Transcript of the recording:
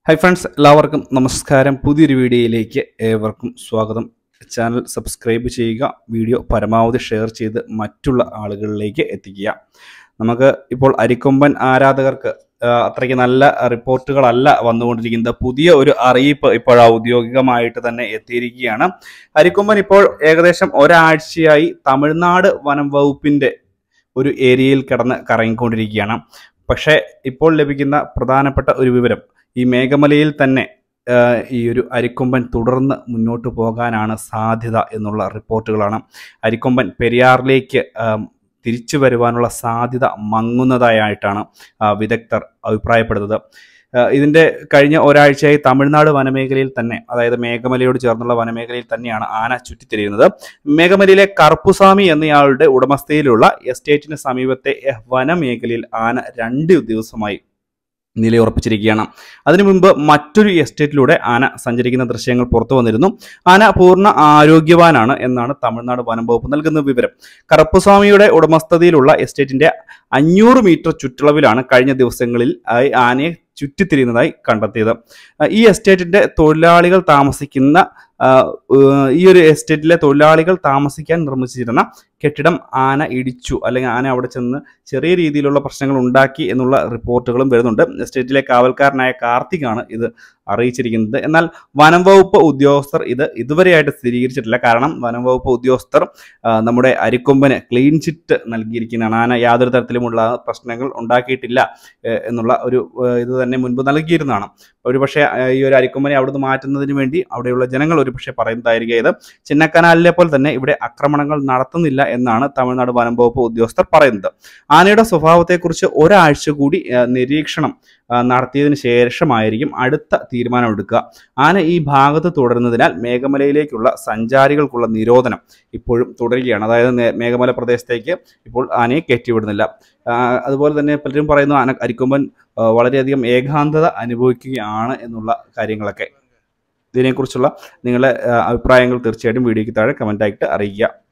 hi friends എല്ലാവർക്കും നമസ്കാരം പുതിയൊരു വീഡിയോയിലേക്ക് ഏവർക്കും സ്വാഗതം ചാനൽ സബ്സ്ക്രൈബ് ചെയ്യുക വീഡിയോ പരമാവധി ഷെയർ ചെയ്ത് മറ്റുള്ള ആളുകളിലേക്ക് എത്തിക്കുക നമുക്ക് ഇപ്പോൾ അരിക്കൊമ്പൻ ആരാധകർക്ക് ആ, അത്രയ്ക്ക് നല്ല റിപ്പോർട്ടുകളല്ല വന്നുകൊണ്ടിരിക്കുന്നത് പുതിയ ഒരു അറിയിപ്പ് ഇപ്പോൾ ഔദ്യോഗികമായിട്ട് തന്നെ എത്തിയിരിക്കുകയാണ് അരിക്കൊമ്പൻ ഇപ്പോൾ ഏകദേശം ഒരാഴ്ചയായി തമിഴ്നാട് വനം വകുപ്പിന്റെ ഒരു ഏരിയയിൽ കിടന്ന് കറങ്ങിക്കൊണ്ടിരിക്കുകയാണ് പക്ഷേ ഇപ്പോൾ ലഭിക്കുന്ന പ്രധാനപ്പെട്ട ഒരു വിവരം ഈ മേഘമലയിൽ തന്നെ ആ, ഈ ഒരു അരിക്കൊമ്പൻ തുടർന്ന് മുന്നോട്ട് പോകാനാണ് സാധ്യത എന്നുള്ള റിപ്പോർട്ടുകളാണ് അരിക്കൊമ്പൻ പെരിയാറിലേക്ക് ആ, തിരിച്ചു വരുവാനുള്ള സാധ്യത മങ്ങുന്നതായിട്ടാണ് ആ, വിദഗ്ധർ അഭിപ്രായപ്പെടുന്നത് ആ, ഇതിന്റെ കഴിഞ്ഞ ഒരാഴ്ചയായി തമിഴ്നാട് വനമേഖലയിൽ തന്നെ അതായത് മേഘമലയോട് ചേർന്നുള്ള വനമേഖലയിൽ തന്നെയാണ് ആന ചുറ്റിത്തിരിയുന്നത് മേഘമലയിലെ കറുപ്പുസ്വാമി എന്നയാളുടെ ഉടമസ്ഥയിലുള്ള എസ്റ്റേറ്റിന് സമീപത്തെ വനമേഖലയിൽ ആന രണ്ട് ദിവസമായി നിലയുറപ്പിച്ചിരിക്കുകയാണ് അതിനു മുമ്പ് മറ്റൊരു എസ്റ്റേറ്റിലൂടെ ആന സഞ്ചരിക്കുന്ന ദൃശ്യങ്ങൾ പുറത്തു വന്നിരുന്നു ആന പൂർണ്ണ ആരോഗ്യവാനാണ് എന്നാണ് തമിഴ്നാട് വനം വകുപ്പ് നൽകുന്ന വിവരം കറുപ്പുസ്വാമിയുടെ ഉടമസ്ഥതയിലുള്ള എസ്റ്റേറ്റിന്റെ അഞ്ഞൂറ് മീറ്റർ ചുറ്റളവിലാണ് കഴിഞ്ഞ ദിവസങ്ങളിൽ ആയി ആനയെ ചുറ്റിത്തിരിയുന്നതായി കണ്ടെത്തിയത് ആ, ഈ എസ്റ്റേറ്റിന്റെ തൊഴിലാളികൾ താമസിക്കുന്ന ആ, ഏഹ്, ഈ ഒരു എസ്റ്റേറ്റിലെ തൊഴിലാളികൾ താമസിക്കാൻ നിർമ്മിച്ചിരുന്ന കെട്ടിടം ആന ഇടിച്ചു അല്ലെങ്കിൽ ആന അവിടെ ചെന്ന് ചെറിയ രീതിയിലുള്ള പ്രശ്നങ്ങൾ ഉണ്ടാക്കി എന്നുള്ള റിപ്പോർട്ടുകളും വരുന്നുണ്ട് എസ്റ്റേറ്റിലെ കാവൽക്കാരനായ കാർത്തികാണ് ഇത് അറിയിച്ചിരിക്കുന്നത് എന്നാൽ വനം വകുപ്പ് ഉദ്യോഗസ്ഥർ ഇത് ഇതുവരെയായിട്ട് സ്ഥിരീകരിച്ചിട്ടില്ല കാരണം വനം വകുപ്പ് ഉദ്യോഗസ്ഥർ ആ, നമ്മുടെ അരിക്കൊമ്പന് ക്ലീൻ ചിറ്റ് നൽകിയിരിക്കുന്നതാണ് ആന യാതൊരു തരത്തിലുമുള്ള പ്രശ്നങ്ങൾ ഉണ്ടാക്കിയിട്ടില്ല ഏഹ്, എന്നുള്ള ഒരു ഏഹ്, ഇത് തന്നെ മുൻപ് നൽകിയിരുന്നതാണ് ഒരുപക്ഷെ ആ, ഈ ഒരു അരിക്കൊമ്പനെ അവിടുന്ന് മാറ്റുന്നതിന് വേണ്ടി അവിടെയുള്ള ജനങ്ങൾ ഒരുപക്ഷെ പറയുന്നതായിരിക്കും ഇത് ചിന്നക്കനാലിലെ പോലെ തന്നെ ഇവിടെ ആക്രമണങ്ങൾ നടത്തുന്നില്ല എന്നാണ് തമിഴ്നാട് വനം വകുപ്പ് ഉദ്യോഗസ്ഥർ പറയുന്നത് ആനയുടെ സ്വഭാവത്തെക്കുറിച്ച് ഒരാഴ്ച കൂടി ആ, നിരീക്ഷണം ആ, നടത്തിയതിനു ശേഷമായിരിക്കും അടുത്ത തീരുമാനമെടുക്കുക ആന ഈ ഭാഗത്ത് തുടരുന്നതിനാൽ മേഘമലയിലേക്കുള്ള സഞ്ചാരികൾക്കുള്ള നിരോധനം ഇപ്പോഴും തുടരുകയാണ് അതായത് നേ- മേഘമല പ്രദേശത്തേക്ക് ഇപ്പോൾ ആനയെ കയറ്റിവിടുന്നില്ല ആ, അതുപോലെ തന്നെ പലരും പറയുന്നു ആന അരിക്കൊമ്പൻ ആ, വളരെയധികം ഏകാന്തത അനുഭവിക്കുകയാണ് എന്നുള്ള കാര്യങ്ങളൊക്കെ ഇതിനെക്കുറിച്ചുള്ള നിങ്ങളുടെ ആ, അഭിപ്രായങ്ങൾ തീർച്ചയായിട്ടും വീഡിയോയ്ക്ക് താഴെ കമൻ്റായിട്ട് അറിയിക്കുക